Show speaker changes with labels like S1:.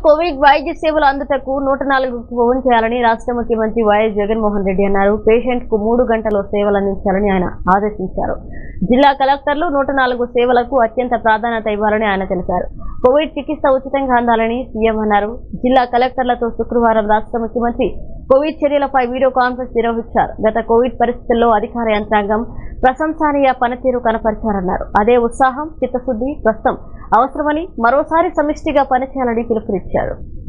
S1: Covid వైద్య సేవలు అందుటకు నూట నాలుగుకు ఫోన్ చేయాలని రాష్ట్ర ముఖ్యమంత్రి వైఎస్ జగన్మోహన్ రెడ్డి అన్నారు పేషెంట్ కు మూడు గంటలు సేవలు అందించాలని ఆయన ఆదేశించారు జిల్లా కలెక్టర్లు నూట నాలుగు సేవలకు అత్యంత ప్రాధాన్యత ఇవ్వాలని ఆయన తెలిపారు కోవిడ్ చికిత్స ఉచితంగా అందాలని సీఎం అన్నారు జిల్లా కలెక్టర్లతో శుక్రవారం రాష్ట్ర ముఖ్యమంత్రి కోవిడ్ చర్యలపై వీడియో కాన్ఫరెన్స్ నిర్వహించారు గత కోవిడ్ పరిస్థితుల్లో అధికార యంత్రాంగం ప్రశంసనీయ పనితీరు కనపరిచారన్నారు అదే ఉత్సాహం చిత్తశుద్ధి ప్రస్తుతం అవసరమని మరోసారి సమిష్టిగా పనిచేయాలని పిలుపునిచ్చారు